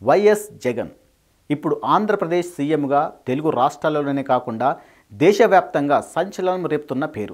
YS Jagan ఇప్పుడు ఆంధ్రప్రదేశ్ సీఎంగా తెలుగు రాష్ట్రాల్లోనే కాకుండా దేశవ్యాప్తంగా సంచలనం రేపుతున్న పేరు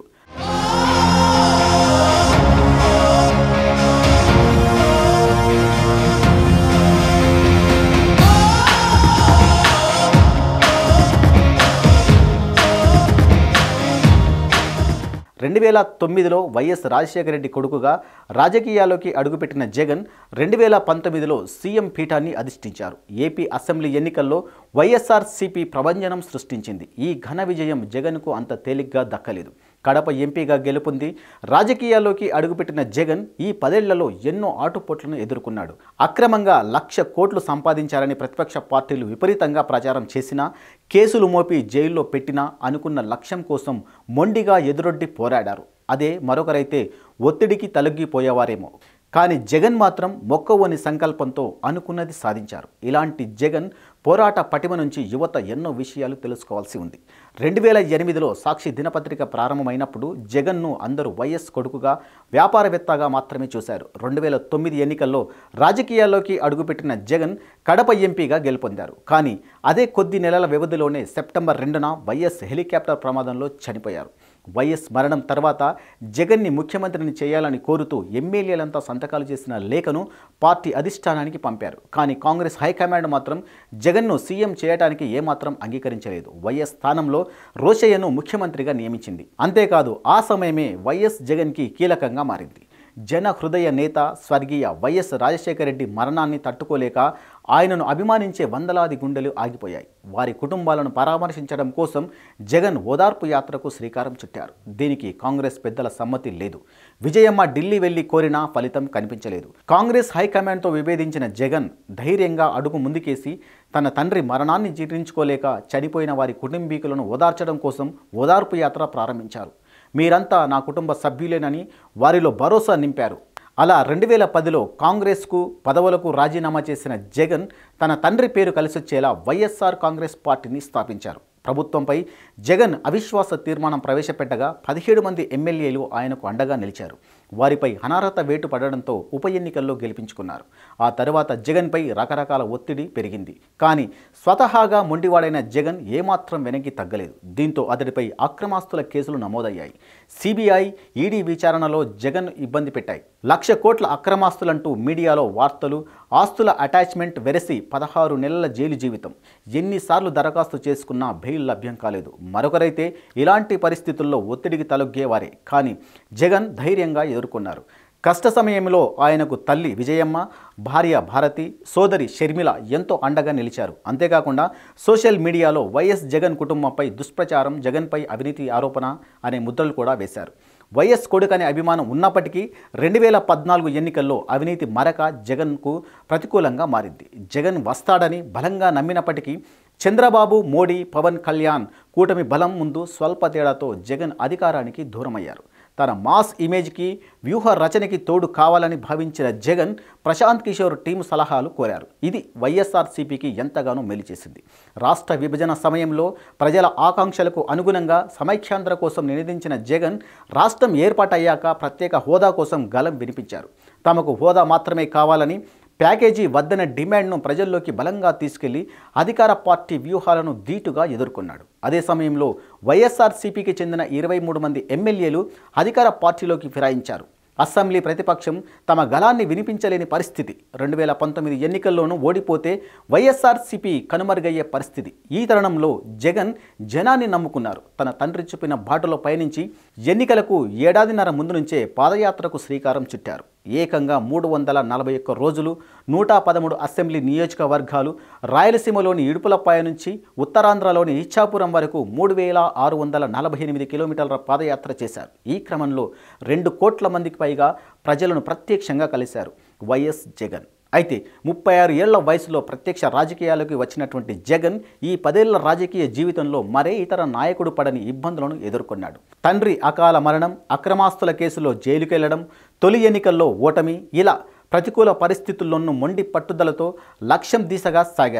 రెండు వేల తొమ్మిదిలో వైఎస్ రాజశేఖర రెడ్డి కొడుకుగా రాజకీయాల్లోకి అడుగుపెట్టిన జగన్ రెండు వేల పంతొమ్మిదిలో సీఎం పీఠాన్ని అధిష్ఠించారు ఏపీ అసెంబ్లీ ఎన్నికల్లో వైఎస్ఆర్సీపీ ప్రభంజనం సృష్టించింది ఈ ఘన విజయం జగన్కు అంత తేలిగ్గా దక్కలేదు కడప ఎంపీగా గెలుపొంది రాజకీయాల్లోకి అడుగుపెట్టిన జగన్ ఈ పదేళ్లలో ఎన్నో ఆటుపోట్లను ఎదుర్కొన్నాడు అక్రమంగా లక్ష కోట్లు సంపాదించారని ప్రతిపక్ష పార్టీలు విపరీతంగా ప్రచారం చేసినా కేసులు మోపి జైల్లో పెట్టినా అనుకున్న లక్ష్యం కోసం మొండిగా ఎదురొడ్డి పోరాడారు అదే మరొకరైతే ఒత్తిడికి తలగ్గిపోయేవారేమో కానీ జగన్ మాత్రం మొక్కవోని సంకల్పంతో అనుకున్నది సాధించారు ఇలాంటి జగన్ పోరాట పటిమ నుంచి యువత ఎన్నో విషయాలు తెలుసుకోవాల్సి ఉంది రెండు వేల ఎనిమిదిలో సాక్షి దినపత్రిక ప్రారంభమైనప్పుడు జగన్ను అందరూ వైఎస్ కొడుకుగా వ్యాపారవేత్తగా మాత్రమే చూశారు రెండు వేల తొమ్మిది ఎన్నికల్లో రాజకీయాల్లోకి అడుగుపెట్టిన జగన్ కడప ఎంపీగా గెలుపొందారు కానీ అదే కొద్ది నెలల వ్యవధిలోనే సెప్టెంబర్ రెండున వైఎస్ హెలికాప్టర్ ప్రమాదంలో చనిపోయారు వైఎస్ మరణం తర్వాత జగన్ని ముఖ్యమంత్రిని చేయాలని కోరుతూ ఎమ్మెల్యేలంతా సంతకాలు చేసిన లేఖను పార్టీ అధిష్టానానికి పంపారు కానీ కాంగ్రెస్ హైకమాండ్ మాత్రం జగన్ను సీఎం చేయడానికి ఏమాత్రం అంగీకరించలేదు వైఎస్ స్థానంలో రోషయ్యను ముఖ్యమంత్రిగా నియమించింది అంతేకాదు ఆ సమయమే వైఎస్ జగన్కి కీలకంగా మారింది జన హృదయ నేత స్వర్గీయ వైఎస్ రాజశేఖర రెడ్డి మరణాన్ని తట్టుకోలేక ఆయనను అభిమానించే వందలాది గుండెలు ఆగిపోయాయి వారి కుటుంబాలను పరామర్శించడం కోసం జగన్ ఓదార్పు యాత్రకు శ్రీకారం చుట్టారు దీనికి కాంగ్రెస్ పెద్దల సమ్మతి లేదు విజయమ్మ ఢిల్లీ వెళ్లి కోరినా ఫలితం కనిపించలేదు కాంగ్రెస్ హైకమాండ్తో విభేదించిన జగన్ ధైర్యంగా అడుగు ముందుకేసి తన తండ్రి మరణాన్ని జీర్ణించుకోలేక చనిపోయిన వారి కుటుంబీకులను ఓదార్చడం కోసం ఓదార్పు యాత్ర ప్రారంభించారు మీరంతా నా కుటుంబ సభ్యులేనని వారిలో భరోసా నింపారు అలా రెండు వేల పదిలో కాంగ్రెస్కు పదవులకు రాజీనామా చేసిన జగన్ తన తండ్రి పేరు కలిసొచ్చేలా వైఎస్ఆర్ కాంగ్రెస్ పార్టీని స్థాపించారు ప్రభుత్వంపై జగన్ అవిశ్వాస తీర్మానం ప్రవేశపెట్టగా పదిహేడు మంది ఎమ్మెల్యేలు ఆయనకు అండగా నిలిచారు వారిపై అనర్హత వేటు పడడంతో ఉప ఎన్నికల్లో గెలిపించుకున్నారు ఆ తర్వాత జగన్పై రకరకాల ఒత్తిడి పెరిగింది కానీ స్వతహాగా మొండివాడైన జగన్ ఏమాత్రం వెనక్కి తగ్గలేదు దీంతో అతడిపై అక్రమాస్తుల కేసులు నమోదయ్యాయి సిబిఐ ఈడీ విచారణలో జగన్ ఇబ్బంది పెట్టాయి లక్ష కోట్ల అక్రమాస్తులంటూ మీడియాలో వార్తలు ఆస్తుల అటాచ్మెంట్ వెరసి పదహారు నెలల జైలు జీవితం ఎన్నిసార్లు దరఖాస్తు చేసుకున్నా బెయిల్ లభ్యం కాలేదు మరొకరైతే ఇలాంటి పరిస్థితుల్లో ఒత్తిడికి తలొగ్గేవారే కానీ జగన్ ధైర్యంగా ఎదుర్కొన్నారు కష్ట సమయంలో ఆయనకు తల్లి విజయమ్మ భార్య భారతి సోదరి షర్మిల ఎంతో అండగా నిలిచారు అంతేకాకుండా సోషల్ మీడియాలో వైఎస్ జగన్ కుటుంబంపై దుష్ప్రచారం జగన్పై అవినీతి ఆరోపణ అనే ముద్రలు కూడా వేశారు వైఎస్ కొడుకు అనే అభిమానం ఉన్నప్పటికీ రెండు వేల పద్నాలుగు ఎన్నికల్లో అవినీతి మరక జగన్కు ప్రతికూలంగా మారింది జగన్ వస్తాడని బలంగా నమ్మినప్పటికీ చంద్రబాబు మోడీ పవన్ కళ్యాణ్ కూటమి బలం ముందు స్వల్ప తేడాతో జగన్ అధికారానికి దూరమయ్యారు తన మాస్ ఇమేజ్కి వ్యూహ రచనకి తోడు కావాలని భావించిన జగన్ ప్రశాంత్ కిషోర్ టీం సలహాలు కోరారు ఇది వైఎస్ఆర్సీపీకి ఎంతగానో మేలు చేసింది రాష్ట్ర విభజన సమయంలో ప్రజల ఆకాంక్షలకు అనుగుణంగా సమైఖ్యాంధ్ర కోసం నినదించిన జగన్ రాష్ట్రం ఏర్పాటయ్యాక ప్రత్యేక హోదా కోసం గలం వినిపించారు తమకు హోదా మాత్రమే కావాలని ప్యాకేజీ వద్దన డిమాండ్ను ప్రజల్లోకి బలంగా తీసుకెళ్లి అధికార పార్టీ వ్యూహాలను ధీటుగా ఎదుర్కొన్నాడు అదే సమయంలో వైఎస్ఆర్సీపీకి చెందిన ఇరవై మూడు మంది ఎమ్మెల్యేలు అధికార పార్టీలోకి ఫిరాయించారు అసెంబ్లీ ప్రతిపక్షం తమ గలాన్ని వినిపించలేని పరిస్థితి రెండు వేల పంతొమ్మిది ఎన్నికల్లోనూ ఓడిపోతే వైఎస్ఆర్సీపీ కనుమరుగయ్యే పరిస్థితి ఈ తరుణంలో జగన్ జనాన్ని నమ్ముకున్నారు తన తండ్రి చూపిన బాటలో పయనించి ఎన్నికలకు ఏడాదిన్నర ముందు నుంచే పాదయాత్రకు శ్రీకారం చుట్టారు ఏకంగా మూడు వందల నలభై ఒక్క రోజులు నూట పదమూడు అసెంబ్లీ నియోజకవర్గాలు రాయలసీమలోని ఇడుపులపాయ నుంచి ఉత్తరాంధ్రలోని ఇచ్చాపురం వరకు మూడు వేల ఆరు వందల నలభై ఎనిమిది కిలోమీటర్ల పాదయాత్ర చేశారు ఈ క్రమంలో రెండు కోట్ల మందికి పైగా ప్రజలను ప్రత్యక్షంగా కలిశారు వైఎస్ జగన్ అయితే ముప్పై ఆరు ఏళ్ల వయసులో ప్రత్యక్ష రాజకీయాలకు వచ్చినటువంటి జగన్ ఈ పదేళ్ల రాజకీయ జీవితంలో మరే ఇతర నాయకుడు పడని ఇబ్బందులను ఎదుర్కొన్నాడు తండ్రి అకాల మరణం అక్రమాస్తుల కేసులో జైలుకెళ్లడం తొలి ఎన్నికల్లో ఓటమి ఇలా ప్రతికూల పరిస్థితుల్లోనూ మొండి పట్టుదలతో లక్ష్యం దిశగా సాగారు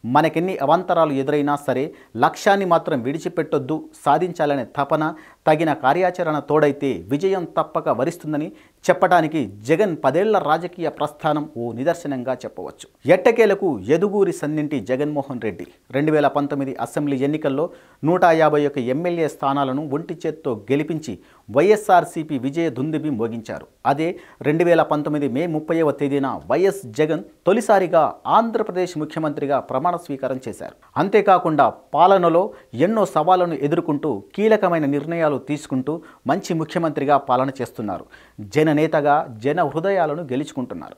మనకెన్ని అవాంతరాలు ఎదురైనా సరే లక్ష్యాన్ని మాత్రం విడిచిపెట్టొద్దు సాధించాలనే తపన తగిన కార్యాచరణ తోడైతే విజయం తప్పక వరిస్తుందని చెప్పడానికి జగన్ పదేళ్ల రాజకీయ ప్రస్థానం ఓ నిదర్శనంగా చెప్పవచ్చు ఎట్టకేలకు ఎదుగూరి సన్నింటి జగన్మోహన్ రెడ్డి రెండు వేల పంతొమ్మిది అసెంబ్లీ ఎన్నికల్లో నూట యాభై ఒక ఎమ్మెల్యే స్థానాలను ఒంటి చేత్తో గెలిపించి వైఎస్ఆర్సీపీ విజయ దుందుబి మోగించారు అదే రెండు వేల పంతొమ్మిది మే ముప్పైవ తేదీన వైఎస్ జగన్ తొలిసారిగా ఆంధ్రప్రదేశ్ ముఖ్యమంత్రిగా ప్రమాణ స్వీకారం చేశారు అంతేకాకుండా పాలనలో ఎన్నో సవాళ్లను ఎదుర్కొంటూ కీలకమైన నిర్ణయాలు తీసుకుంటూ మంచి ముఖ్యమంత్రిగా పాలన చేస్తున్నారు జననేతగా జన హృదయాలను గెలుచుకుంటున్నారు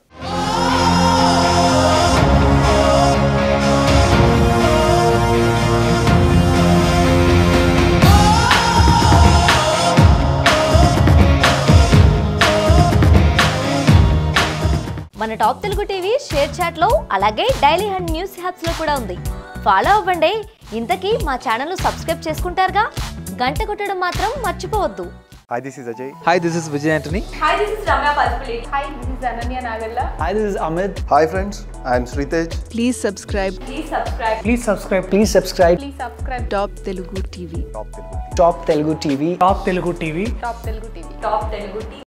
మన top Telugu TV ShareChat లో అలాగే డైలీ హండ్ న్యూస్ హ్యాప్స్ లో కూడా ఉంది ఫాలో అవ్వండి ఇంతకీ మా ఛానల్ సబ్స్క్రైబ్ చేసుకుంటారుగా గంట కొట్టడం మాత్రం మర్చిపోవద్దు Hi, this is Ajay. Hi, this is Vijay Antony. Hi, this is Ramya Paspalate. Hi, this is Ananya Nagalla. Hi, this is Amit. Hi, friends. I am Sritej. Please subscribe Please subscribe. Please subscribe. Please subscribe. Please subscribe. Top Telugu TV. Top Telugu. Top Telugu TV. Top Telugu TV. Top Telugu TV. Top Telugu TV.